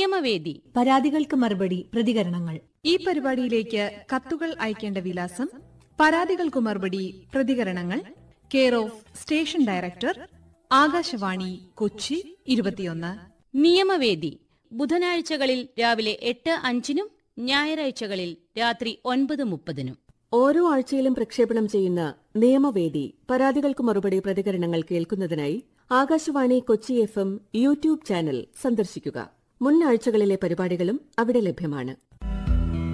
നിയമവേദി പരാതികൾക്ക് മറുപടി പ്രതികരണങ്ങൾ ഈ പരിപാടിയിലേക്ക് കത്തുകൾ അയക്കേണ്ട വിലാസം പരാതികൾക്കു മറുപടി പ്രതികരണങ്ങൾ care of station director Akashvani Kochi ഇരുപത്തിയൊന്ന് നിയമവേദി ബുധനാഴ്ചകളിൽ രാവിലെ എട്ട് അഞ്ചിനും ഞായറാഴ്ചകളിൽ രാത്രി ഒൻപത് മുപ്പതിനും ഓരോ ആഴ്ചയിലും പ്രക്ഷേപണം ചെയ്യുന്ന നിയമവേദി പരാതികൾക്ക് മറുപടി പ്രതികരണങ്ങൾ കേൾക്കുന്നതിനായി Akashvani Kochi F M YouTube channel സന്ദർശിക്കുക മുൻ ആഴ്ചകളിലെ പരിപാടികളും അവിടെ ലഭ്യമാണ്